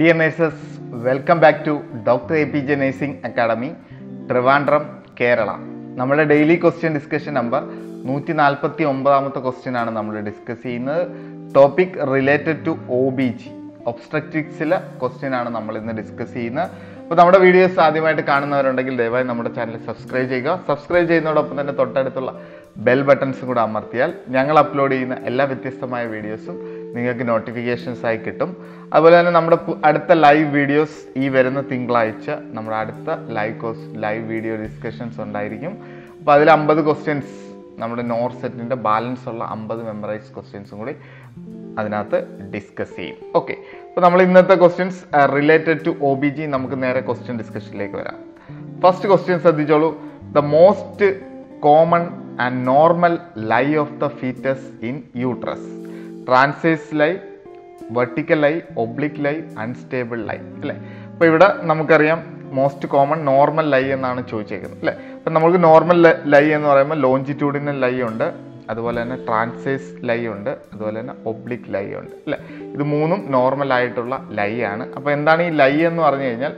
dear nurses welcome back to doctor A P J nursing academy Trivandrum Kerala നമ്മുടെ daily question discussion number നൂറ്റി നാൽപ്പത്തി ഒമ്പതാമത്തെ question ആണ് നമ്മൾ ഡിസ്കസ് ചെയ്യുന്നത് topic related to O B G ഒബ്സ്ട്രക്റ്റിക്സിലെ ക്വസ്റ്റ്യൻ ആണ് നമ്മൾ ഇന്ന് ഡിസ്കസ് ചെയ്യുന്നത് അപ്പോൾ നമ്മുടെ വീഡിയോസ് ആദ്യമായിട്ട് കാണുന്നവരുണ്ടെങ്കിൽ ദയവായി നമ്മുടെ ചാനൽ സബ്സ്ക്രൈബ് ചെയ്യുക സബ്സ്ക്രൈബ് ചെയ്യുന്നതോടൊപ്പം തന്നെ തൊട്ടടുത്തുള്ള ബെൽ ബട്ടൺസും കൂടെ അമർത്തിയാൽ ഞങ്ങൾ അപ്ലോഡ് ചെയ്യുന്ന എല്ലാ വ്യത്യസ്തമായ വീഡിയോസും നിങ്ങൾക്ക് നോട്ടിഫിക്കേഷൻസ് ആയി കിട്ടും അതുപോലെ തന്നെ നമ്മുടെ പു- അടുത്ത ലൈവ് വീഡിയോസ് ഈ വരുന്ന തിങ്കളാഴ്ച നമ്മുടെ അടുത്ത live course live video discussions ഉണ്ടായിരിക്കും അപ്പോൾ അതിൽ അമ്പത് ക്വസ്റ്റ്യൻസ് നമ്മുടെ നോർ സെറ്റിൻ്റെ ബാലൻസ് ഉള്ള അമ്പത് മെമ്മറൈസ് ക്വസ്റ്റ്യൻസും കൂടി അതിനകത്ത് ഡിസ്കസ് ചെയ്യും ഓക്കെ അപ്പോൾ നമ്മൾ ഇന്നത്തെ questions related to O B G നമുക്ക് നേരെ ക്വസ്റ്റ്യൻ ഡിസ്കഷനിലേക്ക് വരാം ഫസ്റ്റ് ക്വസ്റ്റ്യൻ ശ്രദ്ധിച്ചോളൂ the most common and normal lie of the fetus in uterus transverse lie vertical lie oblique lie unstable lie അല്ലേ അപ്പോൾ ഇവിടെ നമുക്കറിയാം മോസ്റ്റ് കോമൺ നോർമൽ ലൈ എന്നാണ് ചോദിച്ചേക്കുന്നത് അല്ലേ അപ്പം നമുക്ക് നോർമൽ ലൈ എന്ന് പറയുമ്പോൾ ലോഞ്ചിറ്റ്യൂഡിനൽ ലൈ ഉണ്ട് അതുപോലെ തന്നെ ട്രാൻസേഴ്സ് ലൈ ഉണ്ട് അതുപോലെ തന്നെ ഒബ്ലിക് ലൈ ഉണ്ട് അല്ലേ ഇത് മൂന്നും നോർമൽ ആയിട്ടുള്ള ലൈ ആണ് അപ്പോൾ എന്താണ് ഈ ലൈ എന്ന് പറഞ്ഞു കഴിഞ്ഞാൽ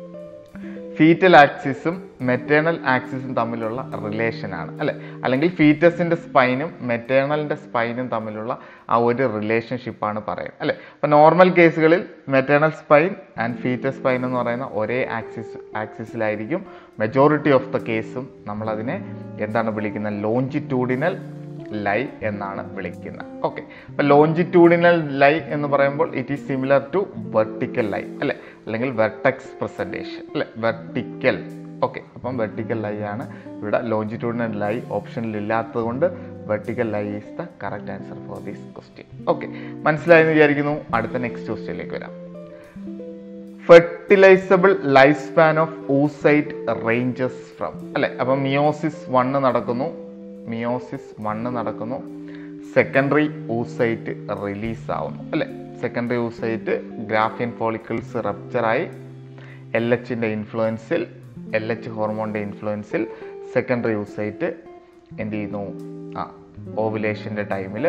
ഫീറ്റൽ ആക്സിസും മെറ്റേണൽ ആക്സിസും തമ്മിലുള്ള റിലേഷൻ ആണ് അല്ലെ അല്ലെങ്കിൽ ഫീറ്റസിന്റെ സ്പൈനും മെറ്റേണലിന്റെ സ്പൈനും തമ്മിലുള്ള ആ ഒരു റിലേഷൻഷിപ്പാണ് പറയുന്നത് അല്ലെ അപ്പോൾ നോർമൽ കേസുകളിൽ maternal spine and fetus spine എന്ന് പറയുന്ന ഒരേ ആക്സിസ് ആക്സിസിലായിരിക്കും മെജോറിറ്റി ഓഫ് ദ കേസും നമ്മളതിനെ എന്താണ് വിളിക്കുന്നത് ലോഞ്ചിറ്റ്യൂഡിനൽ ലൈ എന്നാണ് വിളിക്കുന്നത് ഓക്കെ അപ്പം ലോഞ്ചിറ്റ്യൂഡിനൽ ലൈ എന്ന് പറയുമ്പോൾ it is similar to vertical lie അല്ലെ അല്ലെങ്കിൽ വെർട്ടക്സ് പ്രസൻറ്റേഷൻ അല്ലെ വെർട്ടിക്കൽ ഓക്കെ അപ്പം വെർട്ടിക്കൽ ലൈ ആണ് ഇവിടെ ലോഞ്ചിറ്റ്യൂഡിനൽ ലൈ ഓപ്ഷനിൽ ഇല്ലാത്തത് കൊണ്ട് vertical lie is the correct answer for this question okay മനസ്സിലായെന്ന് വിചാരിക്കുന്നു അടുത്ത നെക്സ്റ്റ് ക്വസ്റ്റ്യനിലേക്ക് വരാം fertilisable life span of oocyte ranges from അല്ലെ അപ്പം മിയോസിസ് വണ്ണ് നടക്കുന്നു മിയോസിസ് വണ്ണ് നടക്കുന്നു സെക്കൻഡറി ഊസൈറ്റ് റിലീസ് ആവുന്നു അല്ലെ സെക്കൻഡറി ഊസൈറ്റ് ഗ്രാഫിയൻ ഫോളിക്കിൾസ് റപ്ചറായി എൽ എച്ചിൻ്റെ ഇൻഫ്ലുവൻസിൽ എൽ എച്ച് ഹോർമോണിൻ്റെ ഇൻഫ്ലുവൻസിൽ സെക്കൻഡറി യൂസൈറ്റ് എന്ത് ചെയ്യുന്നു ആ ഓവുലേഷൻ്റെ ടൈമിൽ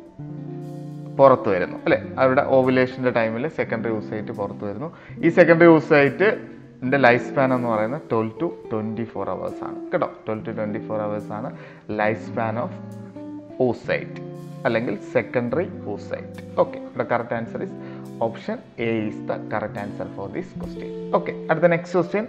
പുറത്ത് വരുന്നു അല്ലേ അവിടെ ഓവുലേഷൻ്റെ ടൈമിൽ സെക്കൻഡറി യൂസൈറ്റ് പുറത്ത് വരുന്നു ഈ സെക്കൻഡറി യൂസൈറ്റ് ലൈഫ് സ്പാൻ എന്ന് പറയുന്നത് twelve to twenty four hours ആണ് കേട്ടോ twelve to twenty four hours ആണ് ലൈഫ് സ്പാൻ ഓഫ് ഓസൈറ്റ് അല്ലെങ്കിൽ സെക്കൻഡറി ഓസൈറ്റ് ഓക്കെ ഇവിടെ correct answer is option A is the correct answer for this question okay അടുത്ത next question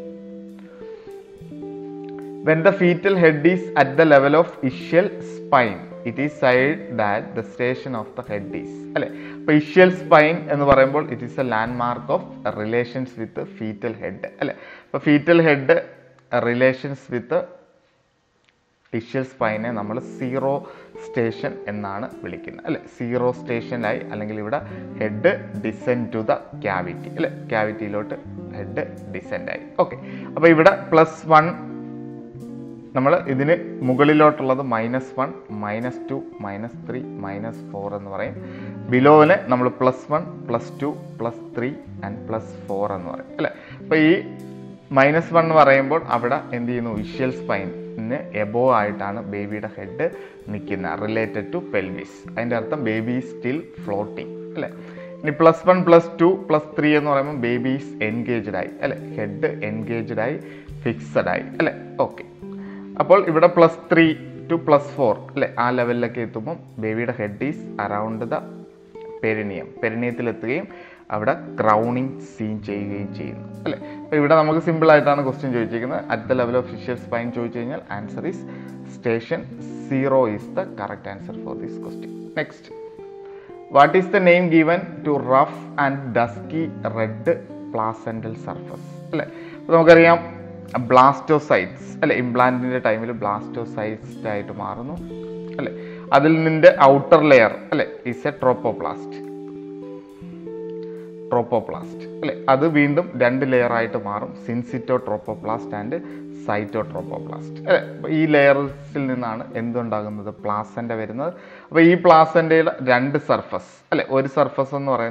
when the fetal head is at the level of ischial spine it is said that the station of the head is അല്ലെ അപ്പോൾ ഇഷ്യൽ spine എന്ന് പറയുമ്പോൾ it is a landmark of relations with fetal head അല്ലെ അപ്പോൾ fetal head relations with ischial സ്പൈനെ നമ്മൾ zero station എന്നാണ് വിളിക്കുന്നത് അല്ലെ സീറോ സ്റ്റേഷനിലായി അല്ലെങ്കിൽ ഇവിടെ head descend to the cavity അല്ലെ ക്യാവിറ്റിയിലോട്ട് ഹെഡ് ഡിസെൻഡ് ആയി ഓക്കെ അപ്പോൾ ഇവിടെ പ്ലസ് വൺ നമ്മൾ ഇതിന് മുകളിലോട്ടുള്ളത് minus one minus two minus three minus four എന്ന് പറയും ബിലോവിന് നമ്മൾ plus one plus two plus three and plus four എന്ന് പറയും അല്ലേ അപ്പോൾ ഈ മൈനസ് വൺ എന്ന് പറയുമ്പോൾ അവിടെ എന്ത് ചെയ്യുന്നു വിഷ്വൽ സ്പൈനിന് എബോ ആയിട്ടാണ് ബേബിയുടെ ഹെഡ് നിൽക്കുന്നത് റിലേറ്റഡ് ടു പെൽവിസ് അതിൻ്റെ അർത്ഥം ബേബി സ്റ്റിൽ ഫ്ലോട്ടിങ് അല്ലേ ഇനി plus one plus two plus three എന്ന് പറയുമ്പോൾ ബേബീസ് എൻഗേജ്ഡ് ആയി അല്ലെ ഹെഡ് എൻഗേജ്ഡ് ആയി ഫിക്സഡ് ആയി അല്ലെ ഓക്കെ അപ്പോൾ ഇവിടെ plus three to plus four അല്ലെ ആ ലെവലിലൊക്കെ എത്തുമ്പോൾ ബേബിയുടെ head is around the perineum പെരിനിയത്തിലെത്തുകയും അവിടെ ക്രൗണിങ് സീൻ ചെയ്യുകയും ചെയ്യുന്നു അല്ലേ അപ്പോൾ ഇവിടെ നമുക്ക് സിമ്പിൾ ആയിട്ടാണ് ക്വസ്റ്റ്യൻ ചോദിച്ചിരിക്കുന്നത് അറ്റ് ദ ലെവൽ ഓഫ് ഫിഷ്യൽ സ്പൈൻ ചോദിച്ചു കഴിഞ്ഞാൽ answer is station zero is the correct answer for this question next what is the name given to rough and dusky red placental surface അല്ലേ അപ്പോൾ നമുക്കറിയാം ബ്ലാസ്റ്റോസൈറ്റ്സ് അല്ലെ ഇംപ്ലാന്റിന്റെ ടൈമിൽ ബ്ലാസ്റ്റോസൈറ്റ്സ് ആയിട്ട് മാറുന്നു അല്ലെ അതിൽ നിന്റെ ഔട്ടർ ലെയർ അല്ലെ ഇസ് എ ട്രോപ്പോപ്ലാസ്റ്റ് ട്രോപ്പോപ്ലാസ്റ്റ് അല്ലെ അത് വീണ്ടും രണ്ട് ലെയർ ആയിട്ട് മാറും സിൻസിറ്റോ ട്രോപ്പോപ്ലാസ്റ്റ് ആൻഡ് സൈറ്റോ ട്രോപ്പോപ്ലാസ്റ്റ് അല്ലെ അപ്പോൾ ഈ ലെയർസിൽ നിന്നാണ് എന്തുണ്ടാകുന്നത് പ്ലാസൻ്റെ വരുന്നത് അപ്പോൾ ഈ പ്ലാസൻ്റെ രണ്ട് സർഫസ് അല്ലെ ഒരു സർഫസ് എന്ന് പറയുന്ന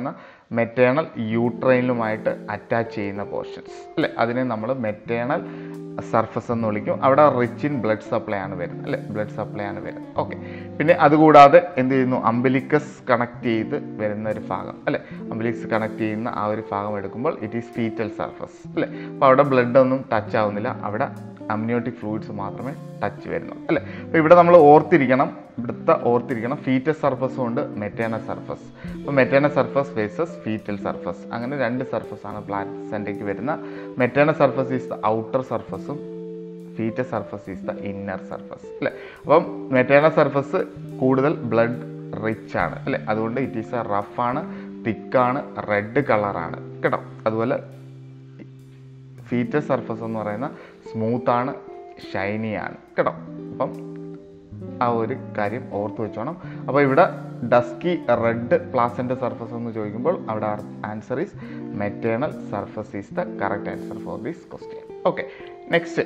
മെറ്റേണൽ യൂട്രൈനിലുമായിട്ട് അറ്റാച്ച് ചെയ്യുന്ന പോർഷൻസ് അല്ലേ അതിനെ നമ്മൾ മെറ്റേണൽ സർഫസ് എന്ന് വിളിക്കും അവിടെ റിച്ച് ഇൻ ബ്ലഡ് സപ്ലൈ ആണ് വരുന്നത് അല്ലേ ബ്ലഡ് സപ്ലൈ ആണ് വരുന്നത് ഓക്കെ പിന്നെ അതുകൂടാതെ എന്ത് ചെയ്യുന്നു അംബലിക്കസ് കണക്ട് ചെയ്ത് വരുന്ന ഒരു ഭാഗം അല്ലേ അംബലിക്സ് കണക്ട് ചെയ്യുന്ന ആ ഒരു ഭാഗം എടുക്കുമ്പോൾ ഇറ്റ് ഈസ് ഫീറ്റൽ സർഫസ് അല്ലേ അപ്പോൾ അവിടെ ബ്ലഡ് ഒന്നും ടച്ച് ആവുന്നില്ല അവിടെ അമ്നിയോട്ടിക് ഫ്ലൂയിഡ്സ് മാത്രമേ ടച്ച് വരുന്നുള്ളൂ അല്ലേ അപ്പോൾ ഇവിടെ നമ്മൾ ഓർത്തിരിക്കണം ഇവിടുത്തെ ഓർത്തിരിക്കണം ഫീറ്റസ് സർഫസും ഉണ്ട് മെറ്റേണ സർഫസ് അപ്പോൾ maternal surface versus fetal surface അങ്ങനെ രണ്ട് സർഫസ് ആണ് പ്ലാസെൻറ്റയ്ക്ക് വരുന്ന maternal surface is the outer സർഫസും fetal surface is the inner surface അല്ലേ അപ്പം മെറ്റേണ സർഫസ് കൂടുതൽ ബ്ലഡ് റിച്ച് ആണ് അല്ലേ അതുകൊണ്ട് ഇറ്റ് ഈസ് എ റഫാണ് തിക്കാണ് റെഡ് കളറാണ് കേട്ടോ അതുപോലെ ഫീറ്റർ സർഫസ് എന്ന് പറയുന്ന സ്മൂത്താണ് ഷൈനിയാണ് കേട്ടോ അപ്പം ആ ഒരു കാര്യം ഓർത്ത് വെച്ചോണം അപ്പോൾ ഇവിടെ ഡസ്കി റെഡ് പ്ലാസൻ്റെ സർഫസ് എന്ന് ചോദിക്കുമ്പോൾ അവിടെ answer is maternal surface is the correct answer for this question okay next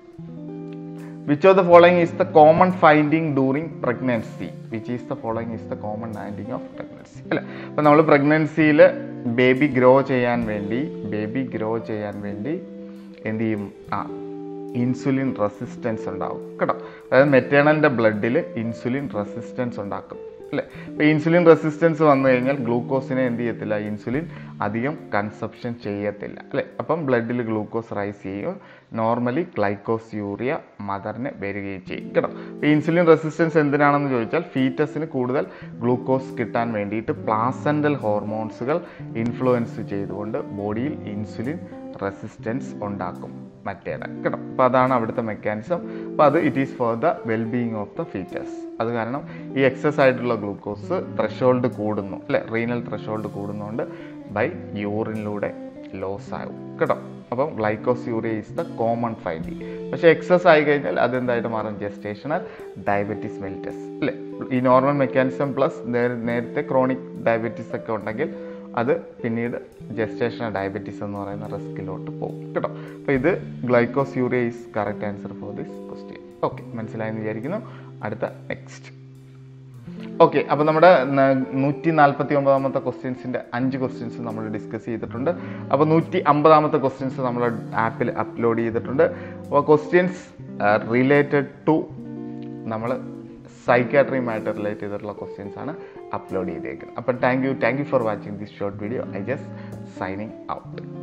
which of the following is the common finding during pregnancy which is the following is the common finding of pregnancy അല്ലേ അപ്പോൾ നമ്മൾ പ്രഗ്നൻസിയിൽ baby grow ചെയ്യാൻ വേണ്ടി baby grow ചെയ്യാൻ വേണ്ടി എന്ത് ചെയ്യും ആ ഇൻസുലിൻ റെസിസ്റ്റൻസ് ഉണ്ടാവും കേട്ടോ അതായത് മെറ്റേണലിൻ്റെ ബ്ലഡിൽ ഇൻസുലിൻ റെസിസ്റ്റൻസ് ഉണ്ടാക്കും അല്ലേ അപ്പോൾ ഇൻസുലിൻ റെസിസ്റ്റൻസ് വന്നു കഴിഞ്ഞാൽ ഗ്ലൂക്കോസിനെ എന്ത് ചെയ്യത്തില്ല ഇൻസുലിൻ അധികം കൺസപ്ഷൻ ചെയ്യത്തില്ല അല്ലേ അപ്പം ബ്ലഡിൽ ഗ്ലൂക്കോസ് റൈസ് ചെയ്യും നോർമലി ഗ്ലൈക്കോസ് യൂറിയ മദറിന് വരികയും ചെയ്യും കേട്ടോ അപ്പോൾ ഇൻസുലിൻ റെസിസ്റ്റൻസ് എന്തിനാണെന്ന് ചോദിച്ചാൽ ഫീറ്റസിന് കൂടുതൽ ഗ്ലൂക്കോസ് കിട്ടാൻ വേണ്ടിയിട്ട് പ്ലാസൻ്റൽ ഹോർമോൺസുകൾ ഇൻഫ്ലുവൻസ് ചെയ്തുകൊണ്ട് ബോഡിയിൽ ഇൻസുലിൻ റെസിസ്റ്റൻസ് ഉണ്ടാക്കും മറ്റേത് കേട്ടോ അപ്പോൾ അതാണ് അവിടുത്തെ മെക്കാനിസം അപ്പോൾ അത് it is for the wellbeing of the features അത് കാരണം ഈ എക്സസ് ആയിട്ടുള്ള ഗ്ലൂക്കോസ് ത്രഷോൾഡ് കൂടുന്നു അല്ലെ റീനൽ ത്രഷോൾഡ് കൂടുന്നതുകൊണ്ട് ബൈ യൂറിനിലൂടെ ലോസ് ആകും കേട്ടോ അപ്പം glycosuria is the common finding പക്ഷേ എക്സസ് ആയി കഴിഞ്ഞാൽ അതെന്തായിട്ട് മാറും ജസ്റ്റേഷണൽ ഡയബറ്റീസ് മെലിറ്റസ് അല്ലേ ഈ നോർമൽ മെക്കാനിസം പ്ലസ് നേരത്തെ ക്രോണിക് ഡയബറ്റീസ് ഒക്കെ ഉണ്ടെങ്കിൽ അത് പിന്നീട് ജസ്റ്റേഷണൽ ഡയബറ്റീസ് എന്ന് പറയുന്ന റിസ്കിലോട്ട് പോകും കേട്ടോ അപ്പോൾ ഇത് glycosuria is correct answer for this question okay മനസ്സിലായെന്ന് വിചാരിക്കുന്നു അടുത്ത നെക്സ്റ്റ് ഓക്കെ അപ്പോൾ നമ്മുടെ നൂറ്റി നാൽപ്പത്തി ഒമ്പതാമത്തെ ക്വസ്റ്റ്യൻസിൻ്റെ അഞ്ച് ക്വസ്റ്റ്യൻസ് നമ്മൾ ഡിസ്കസ് ചെയ്തിട്ടുണ്ട് അപ്പോൾ നൂറ്റി അമ്പതാമത്തെ ക്വസ്റ്റ്യൻസ് നമ്മൾ ആപ്പിൽ അപ്ലോഡ് ചെയ്തിട്ടുണ്ട് അപ്പോൾ ക്വസ്റ്റ്യൻസ് റിലേറ്റഡ് ടു നമ്മൾ സൈക്കാട്രിയുമായിട്ട് റിലേറ്റ് ചെയ്തിട്ടുള്ള ക്വസ്റ്റ്യൻസ് ആണ് അപ്ലോഡ് ചെയ്തേക്കുന്നത് അപ്പം thank you thank you for watching this short video I just signing out